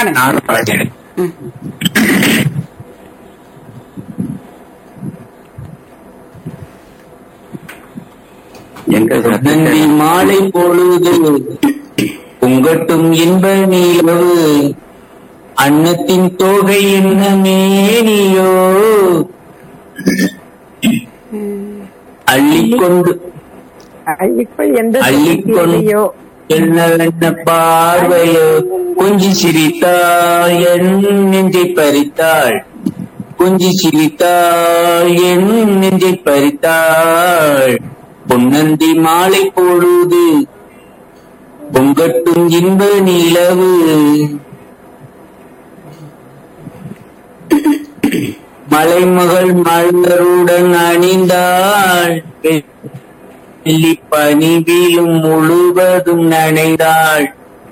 பாடுங்க நானும் பாடுறேன் ம். எங்க நந்தி மாலை பொழுது பொங்கட்டும் இன்ப நிலவு அன்னத்தின் தொகை என்ன மேனியோ அள்ளிக்கொண்டு இப்ப எந்த அள்ளிக்கொண்டு செய்தியோ என்ன பார்வையோ கொஞ்சி சிரித்தாள் என் நெஞ்சை பறித்தாள் கொஞ்சி சிரித்தாள் என் நெஞ்சை பறித்தாள் பொன்னந்தி மாலை பொழுது பொங்கட்டும் இன்ப நிலவு மலைமகள் மலருடன் அணிந்தாள் வெள்ளி பணிவிலும் முழுவதும் நனைந்தாள்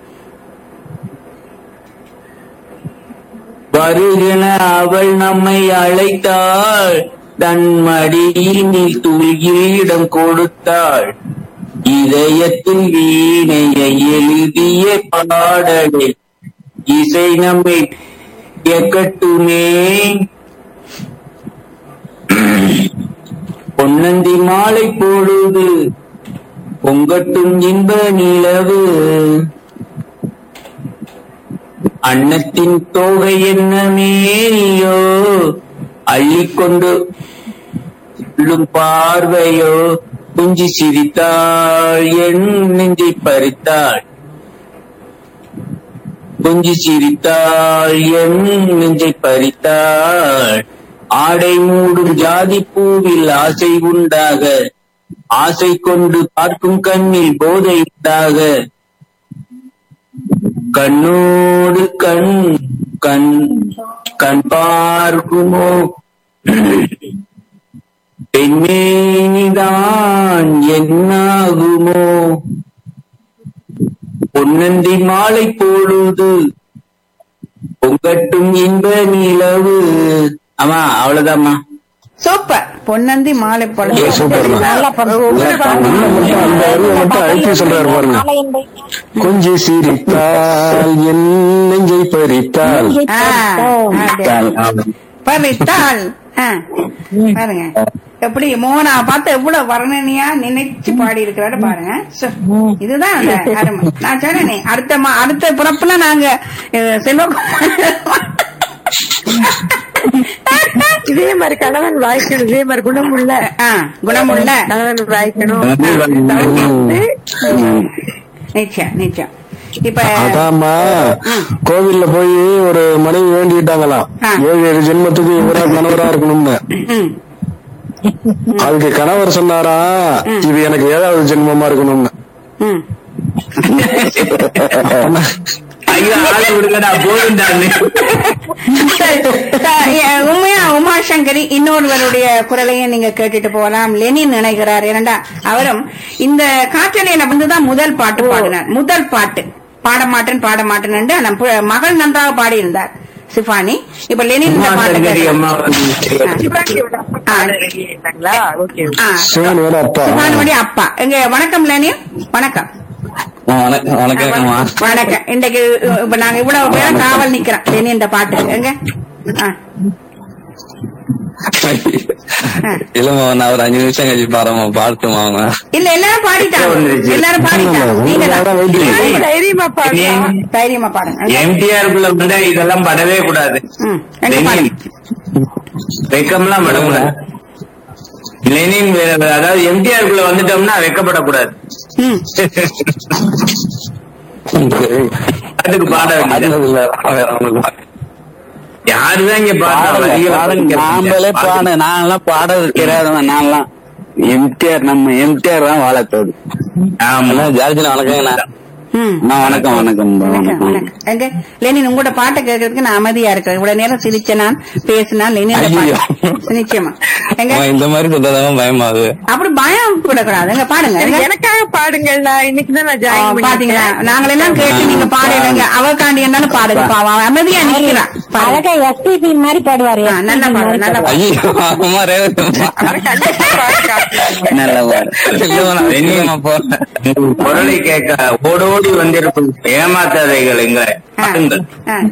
வருகென அவள் நம்மை அழைத்தாள் தன் மடியில் நீ துளியிடம் கொடுத்தாள் இதயத்தில் வீணையை எழுதிய பாடலே இசை நம்மை கேட்கட்டுமே பொன்னந்தி மாலை பொழுது பொங்கட்டும் இன்ப நிலவு அன்னத்தின் தோகை என்ன மேனியோ அள்ளிக்கொண்டு சொல்லும் பார்வையோ குஞ்சி சிரித்தாள் என் நெஞ்சை பறித்தாள் குஞ்சி சிரித்தாள் என் நெஞ்சை பறித்தாள் ஆடை மூடும் ஜாதி பூவில் ஆசை உண்டாக ஆசை கொண்டு பார்க்கும் கண்ணில் போதை உண்டாக கண்ணோடு கண் கண் கண் பார்க்குமோ பெண்மேனிதான் என்னாகுமோ பொன்னந்தி மாலை பொழுது பொங்கட்டும் இன்ப நிலவு ஆமா அவ்வளவுதாம்மா சூப்பர் பொன்னந்தி மாலை பொழுது ஏ, சூப்பர்மா. நல்லா பண்ணு. இன்னும் மட்டும் அந்த அருவை மட்டும் அழுத்தி சொல்றாரு பாருங்க கொஞ்சி சிரித்தால் என் நெஞ்சை பறித்தால் ஆ, அப்படியே. பறித்தாள் ஆ, பாருங்க எப்படி மோகனா பார்த்து எவ்வளவு வர்ணனையா நினைச்சு பாடி இருக்கிறாரு பாருங்க சு, இதுதான் அந்த அருமை நான் சொன்னேனே அடுத்த மா- அடுத்த பிறப்புல நாங்க அஹ், செல்வகுமார் இதே மாதிரி கணவன் வாய்க்கணும் இதே மாதிரி குணமுள்ள ஆ, குணமுள்ள கணவன் வாய்க்கணும் நிச்சயம் நிச்சயம் இப்ப அதாம்மா கோவில்ல போய் ஒரு மனைவி வேண்டிட்டாங்களாம் ஆ. ஏழு ஏழு ஜென்மத்துக்கு இவரா கணவரா இருக்கணும்னு ம், அதுக்கு கணவர் சொன்னாரா இது எனக்கு ஏழாவது ஜென்மமா இருக்கணும்னு ம். ஐயோ ஆளை விடுங்கடா போதுண்டான்னு சரி, ச- எ- உண்மையா உமாசங்கரி இன்னொருவருடைய குரலையும் நீங்க கேட்டுட்டு போகலாம் லெனின் நினைக்கிறார் ஏனண்டா அவரும் இந்த காற்றலையில வந்துதான் முதல் பாட்டு பாடினார் முதல் பாட்டு பாட மாட்டேன் பாட மாட்டேன் ஆனா பு- மகள் நன்றாக பாடியிருந்தார் சிஃபானி இப்ப லெனின் இந்த பாட்டு சங்கரி கேட்கலாம். அம்மா ஆ. இல்லைங்களா ஓகே ஆ. சிவனோட அப்பா சிஃபானுடைய அப்பா எங்க வணக்கம் லெனின் வணக்கம் வணக்கம் வணக்கம்மா வணக்கம் இன்றைக்கு இப்ப நாங்க இவ்வளவு பேரும் காவல் நிக்கிறோம் லெனின் இந்த பாட்டு எங்க ஆ. இல்லம்மா நான் ஒரு அஞ்சு நிமிஷம் கழிச்சு பாருமா பாட்டுமா இல்ல எல்லாரும் பாடிட்டாங்க வந்துருச்சு. எல்லாரும் பாடிட்டாங்க நீங்க அதான் waiting. தைரியமா பாடலாம் தைரியமா பாடுங்க எம்டிஆர் குள்ள வந்து இதெல்லாம் படவே கூடாது ம், எங்க பாடுங்க வெக்கம்லாம் படக்கூடாது லெனின் வே- அதாவது எம்டிஆர் குள்ள வந்துட்டோம்னா வெக்கப்படக்கூடாது ம், அதுக்கு பாட வேண்டியது. யாருதான் இங்க பாடுறா நாமளே பாட நான்லாம் பாடுறது தெரியாதவன் நான்லாம் எம்டிஆர் நம்ம எம்டிஆர் தான் வாழத்தோடு ஆமா ஜார்ஜினா வணக்கங்கண்ணா ம். நான் வணக்கம் வணக்கம் வணக்கம், வணக்கம் வணக்கம். எங்க லெனின் உங்களோட பாட்டை கேட்கறதுக்கு நான் அமைதியா இருக்கிறேன் இவ்வளவு நேரம் சிரிச்ச நான் பேசினா லெனின் ஐயோ. நிச்சயமா எங்க அவன் இந்த மாதிரி சொன்னதான் பயமாகுது அப்படி பயம் கூடாது எங்க பாடுங்க எங்க? எனக்காக பாடுங்கள்ல இன்னைக்கு தான் நான் ஆ, ஜாயின் பாத்தீங்களா பண்ணிருக்கேன் நாங்களெல்லாம் கேட்டு நீங்க பாடுங்க அவக்காண்டி இருந்தாலும் பாடுங்க பாவம் அவன் அமைதியா நிக்கிறான் பாருங்க. அழகா எஸ்பிபி மாதிரி பாடுவாரு ஆ, நல்லா பாடு நல்லா பாடு ஐயோ அம்மா ரேவதி நல்ல பாடு இல்லம்மா, நான் வெளியம்மா போறேன் குரலை கேட்க ஓடோடி வந்திருக்கும் ஏமாத்தாதைகள் எங்க ஆ, பாருங்கள் ஆ.